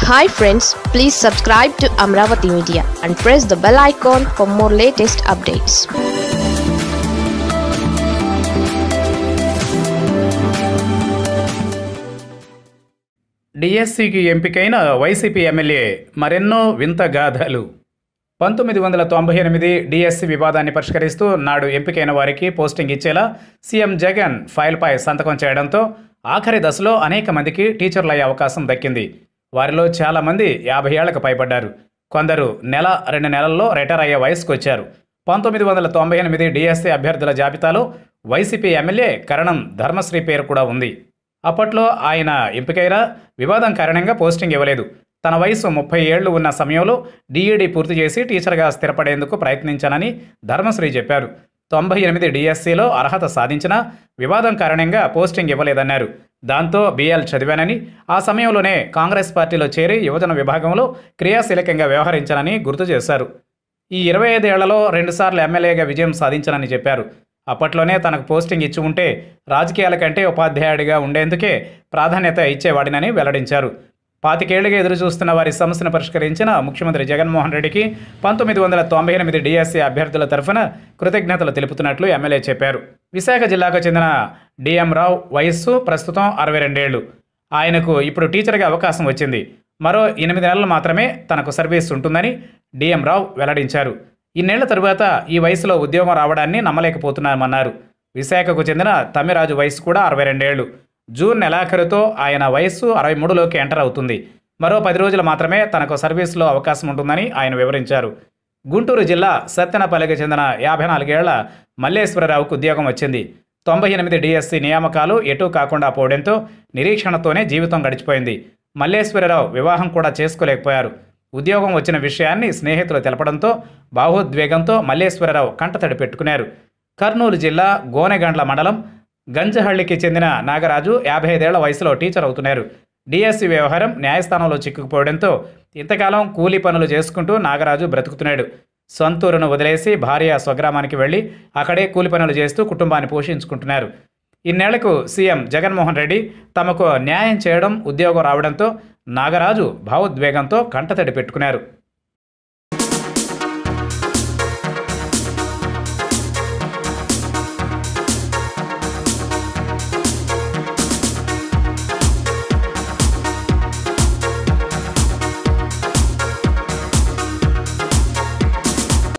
hi friends please subscribe to Amaravati media and press the bell icon for more latest updates డిఎస్సికి ఎంపికైన YCP MLA మరెన్నో వింత గాథలు పంతొమ్మిది వందల తొంభై ఎనిమిది డిఎస్సి వివాదాన్ని పరిష్కరిస్తూ నాడు ఎంపికైన వారికి పోస్టింగ్ ఇచ్చేలా సీఎం జగన్ ఫైల్పై సంతకం చేయడంతో ఆఖరి దశలో అనేక మందికి టీచర్లు అయ్యే అవకాశం దక్కింది వారిలో చాలామంది యాభై ఏళ్లకు పైబడ్డారు కొందరు నెల రెండు నెలల్లో రిటైర్ అయ్యే వయసుకు వచ్చారు పంతొమ్మిది వందల తొంభై ఎనిమిది డిఎస్సి అభ్యర్థుల జాబితాలో వైసీపీ ఎమ్మెల్యే కరణం ధర్మశ్రీ పేరు కూడా ఉంది అప్పట్లో ఆయన ఎంపికైరా వివాదం కారణంగా పోస్టింగ్ ఇవ్వలేదు తన వయసు ముప్పై ఏళ్లు ఉన్న సమయంలో డిఈడి పూర్తి చేసి టీచర్గా స్థిరపడేందుకు ప్రయత్నించానని ధర్మశ్రీ చెప్పారు తొంభై ఎనిమిది డిఎస్సిలో అర్హత సాధించినా వివాదం కారణంగా పోస్టింగ్ ఇవ్వలేదన్నారు దాంతో బిఎల్ చదివానని ఆ సమయంలోనే కాంగ్రెస్ పార్టీలో చేరి యువజన విభాగంలో క్రియాశీలకంగా వ్యవహరించానని గుర్తు చేశారు ఈ ఇరవై ఐదేళ్లలో రెండుసార్లు ఎమ్మెల్యేగా విజయం సాధించానని చెప్పారు అప్పట్లోనే తనకు పోస్టింగ్ ఇచ్చి ఉంటే రాజకీయాల కంటే ఉపాధ్యాయుడిగా ఉండేందుకే ప్రాధాన్యత ఇచ్చేవాడినని వెల్లడించారు పాతికేళ్లుగా ఎదురు చూస్తున్న వారి సమస్యను పరిష్కరించిన ముఖ్యమంత్రి జగన్మోహన్ రెడ్డికి పంతొమ్మిది వందల తొంభై ఎనిమిది డిఎస్సీ అభ్యర్థుల తరఫున కృతజ్ఞతలు తెలుపుతున్నట్లు ఎమ్మెల్యే చెప్పారు విశాఖ జిల్లాకు చెందిన డిఎం రావు వయస్సు ప్రస్తుతం అరవై రెండేళ్లు ఆయనకు ఇప్పుడు టీచర్గా అవకాశం వచ్చింది మరో ఎనిమిది నెలలు మాత్రమే తనకు సర్వీస్ ఉంటుందని డిఎం రావు వెల్లడించారు ఇన్నేళ్ల తరువాత ఈ వయసులో ఉద్యోగం రావడాన్ని నమ్మలేకపోతున్నామన్నారు విశాఖకు చెందిన తమ్మిరాజు వయసు కూడా అరవై రెండేళ్లు జూన్ నెలాఖరుతో ఆయన వయస్సు అరవై మూడులోకి ఎంటర్ అవుతుంది మరో పది రోజులు మాత్రమే తనకు సర్వీసులో అవకాశం ఉంటుందని ఆయన వివరించారు గుంటూరు జిల్లా సత్తెనపల్లికి చెందిన యాభై నాలుగేళ్ల మల్లేశ్వరరావుకు ఉద్యోగం వచ్చింది తొంభై ఎనిమిది డిఎస్సి నియామకాలు ఎటూ కాకుండా పోవడంతో నిరీక్షణతోనే జీవితం గడిచిపోయింది మల్లేశ్వరరావు వివాహం కూడా చేసుకోలేకపోయారు ఉద్యోగం వచ్చిన విషయాన్ని స్నేహితులు తెలపడంతో భావోద్వేగంతో మల్లేశ్వరరావు కంటతడి పెట్టుకున్నారు కర్నూలు జిల్లా గోనెగండ్ల మండలం గంజహಳ್ಳಿకి చెందిన నాగరాజు యాభై ఐదేళ్ల వయసులో టీచర్ అవుతున్నారు డిఎస్సి వ్యవహారం న్యాయస్థానంలో చిక్కుకుపోవడంతో ఇంతకాలం కూలీ పనులు చేసుకుంటూ నాగరాజు బ్రతుకుతున్నాడు సొంతూరును వదిలేసి భార్య స్వగ్రామానికి వెళ్ళి అక్కడే కూలి పనులు చేస్తూ కుటుంబాన్ని పోషించుకుంటున్నారు ఇన్నేళ్లకు సీఎం జగన్మోహన్ రెడ్డి తమకు న్యాయం చేయడం ఉద్యోగం రావడంతో నాగరాజు భావోద్వేగంతో కంటతడి పెట్టుకున్నారు